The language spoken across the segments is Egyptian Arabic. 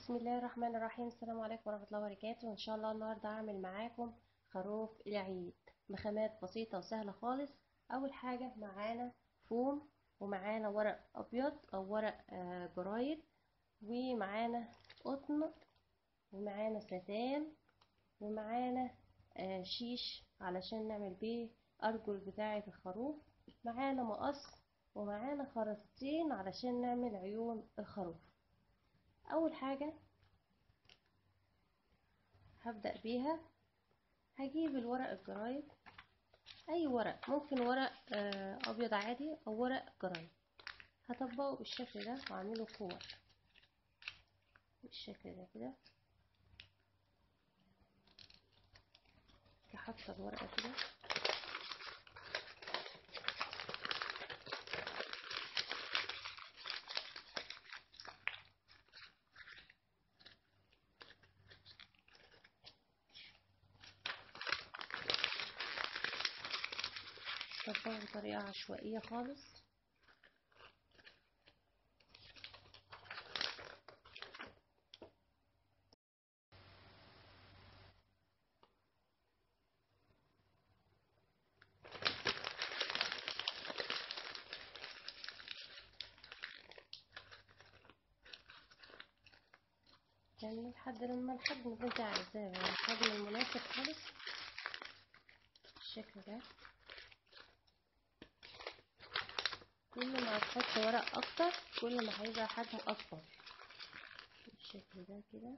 بسم الله الرحمن الرحيم السلام عليكم ورحمة الله وبركاته ان شاء الله النهاردة هعمل معاكم خروف العيد بخامات بسيطة وسهلة خالص اول حاجة معانا فوم ومعانا ورق ابيض او ورق آه، جرايد ومعانا قطن ومعانا ستان ومعانا آه، شيش علشان نعمل بيه ارجل بتاعة الخروف معانا مقص ومعانا خرزتين علشان نعمل عيون الخروف اول حاجة هبدأ بيها هجيب الورق الجرايد اي ورق ممكن ورق آه، ابيض عادي او ورق جرايد هطبقه بالشكل ده واعمله كور بالشكل ده كده هحط الورقة كده طبقه بطريقة عشوائية خالص يعني لحد لما الحجم اللي انت عايزاه يعني الحجم المناسب خالص بالشكل ده كل ما هتحط ورق اكتر كل ما هيبقى حجمه اكبر بالشكل ده كده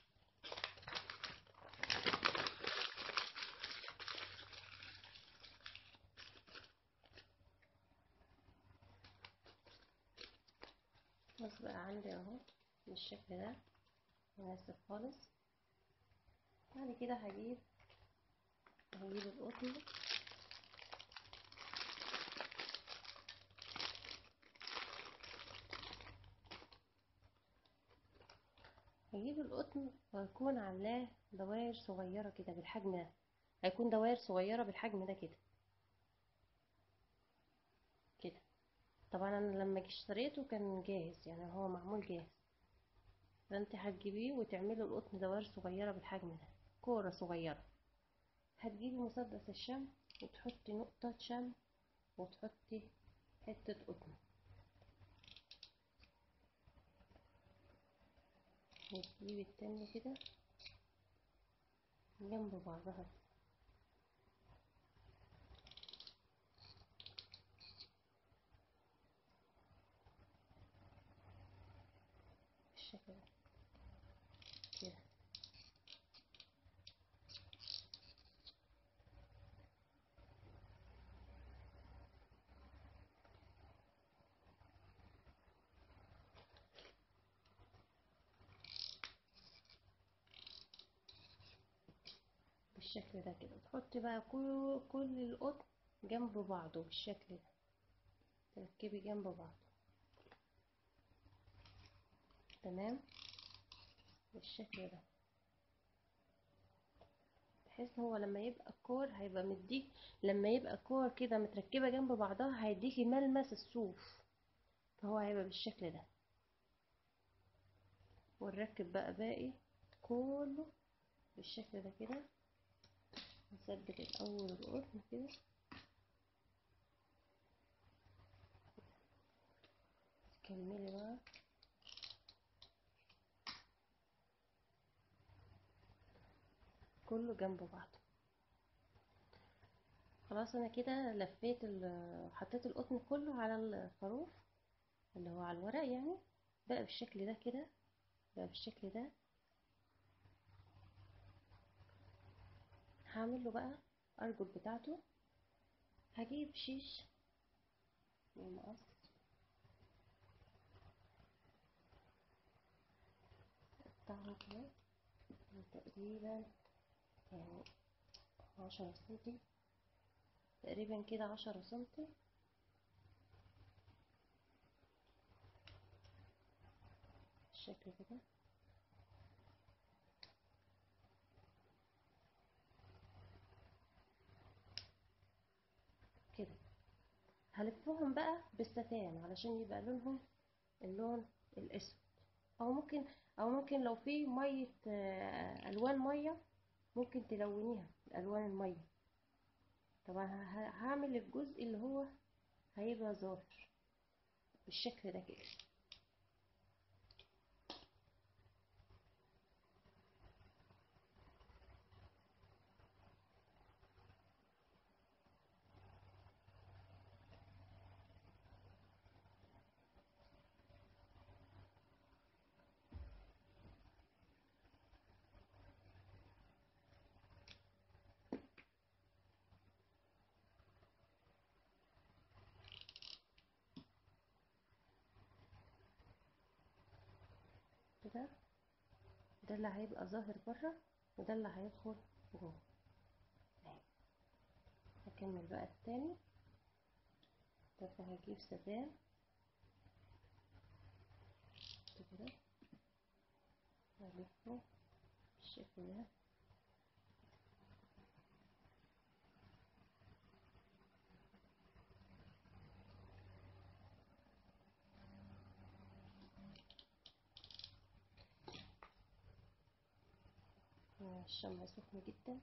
بس بقى عندي اهو بالشكل ده مناسب خالص بعد كده هجيب هجيب القطن هجيب القطن وهكون عاملاه دوائر صغيرة كده بالحجم ده هيكون دوائر صغيرة بالحجم ده كده كده طبعا انا لما اشتريته كان جاهز يعني هو معمول جاهز فانت هتجيبيه وتعملي القطن دوائر صغيرة بالحجم ده كورة صغيرة هتجيبي مسدس الشمع وتحطي نقطة شمع وتحطي حتة قطن وتجيبي التانية كده جنب بعضها بالشكل ده كده بالشكل ده كده تحطي بقى كل كل القطن جنب بعضه بالشكل ده تركبي جنب بعض تمام بالشكل ده بحيث هو لما يبقى الكور هيبقى مديك لما يبقى الكور كده متركبة جنب بعضها هيديكي ملمس الصوف فهو هيبقى بالشكل ده ونركب بقى باقي كله بالشكل ده كده نثبت الأول القطن كده تكملي بقى كله جنب بعض خلاص انا كده لفيت حطيت القطن كله على الخروف اللي هو على الورق يعني بقى بالشكل ده كده بقى بالشكل ده هعمل له بقى ارجل بتاعته هجيب شيش ومقص اقطعها كده تقريبا يعني عشرة سنتي تقريبا كده عشرة سنتي بالشكل كده كده هلفهم بقى بالستان علشان يبقى لونهم اللون الاسود او ممكن او ممكن لو في ميه آه، الوان ميه ممكن تلونيها الوان الميه طبعا ه- هعمل الجزء اللي هو هيبقى ظاهر بالشكل ده كده كده ده اللي هيبقى ظاهر بره وده اللي هيدخل جوه اهي. هكمل بقى التاني ده هجيب سدان كده والفه بالشكل ده الشمع سخن جدا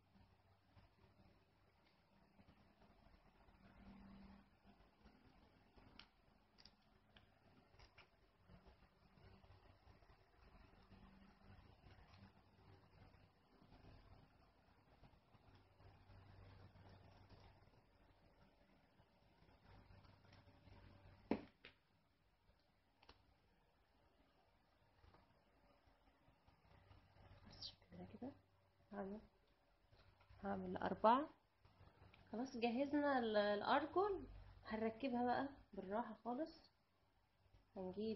بالشكل ده كده هعمل هعمل أربعة خلاص جهزنا ال- الأرجل هنركبها بقى بالراحة خالص هنجيب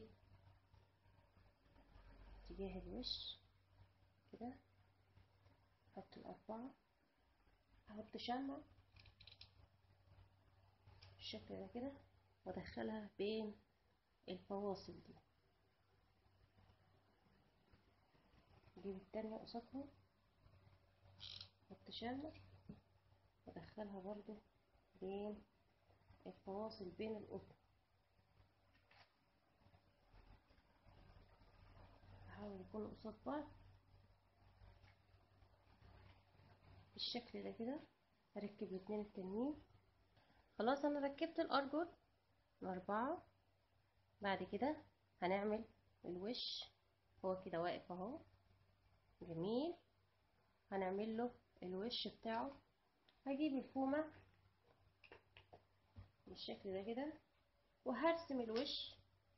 اتجاه الوش كده احط الأربعة احط شمع بالشكل ده كده وادخلها بين الفواصل دي اجيب التانية قصادها احط شمع وادخلها برضو بين الفواصل بين القطن احاول يكونوا قصاد بعض بالشكل ده كده اركب الاتنين التانيين خلاص انا ركبت الارجل الاربعة بعد كده هنعمل الوش هو كده واقف اهو جميل هنعمل له الوش بتاعه هجيب الفومة بالشكل ده كده وهرسم الوش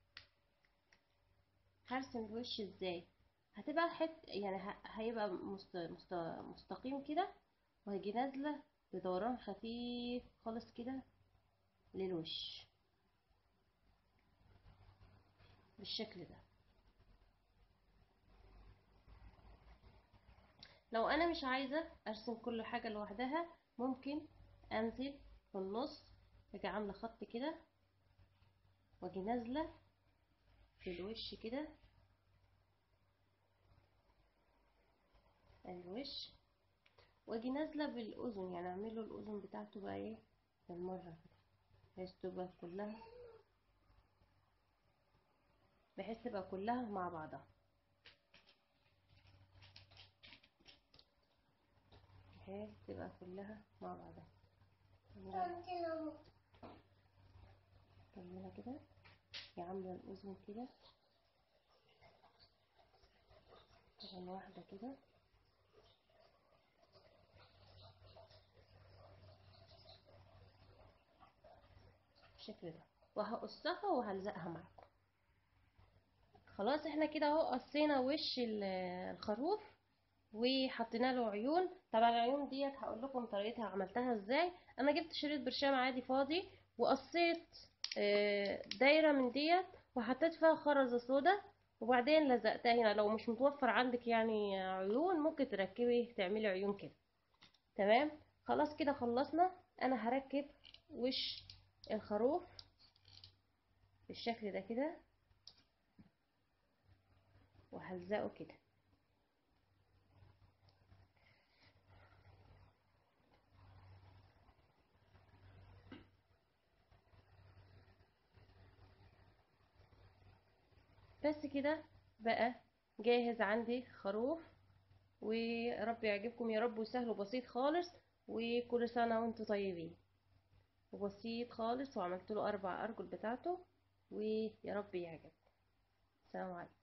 هرسم الوش ازاي هتبقى حت يعني ه- هيبقى مست... مست... مستقيم كده وهجي نازلة بدوران خفيف خالص كده للوش بالشكل ده لو انا مش عايزة ارسم كل حاجة لوحدها ممكن انزل في النص اجي عاملة خط كده واجي نازلة في الوش كده الوش واجي نازلة بالاذن يعني اعمله الاذن بتاعته بقى ايه بالمرة كده بحيث تبقى كلها بحيث تبقى كلها مع بعضها بحيث تبقى كلها مع بعضها كملها كده هي عاملة الأذن كده طبعا واحدة كده بالشكل ده وهقصها وهلزقها معاكم خلاص احنا كده اهو قصينا وش ال- الخروف وحطينا له عيون طبعا العيون ديت هقول لكم طريقتها عملتها ازاي انا جبت شريط برشام عادي فاضي وقصيت آه، دايره من ديت وحطيت فيها خرزه سودا وبعدين لزقتها هنا لو مش متوفر عندك يعني عيون ممكن تركبي تعملي عيون كده تمام خلاص كده خلصنا انا هركب وش الخروف بالشكل ده كده وهلزقه كده بس كده بقى جاهز عندي خروف ويا رب يعجبكم يا رب وسهل وبسيط خالص وكل سنة وانتم طيبين وبسيط خالص وعملت له اربع ارجل بتاعته ويا رب يعجبكم السلام عليكم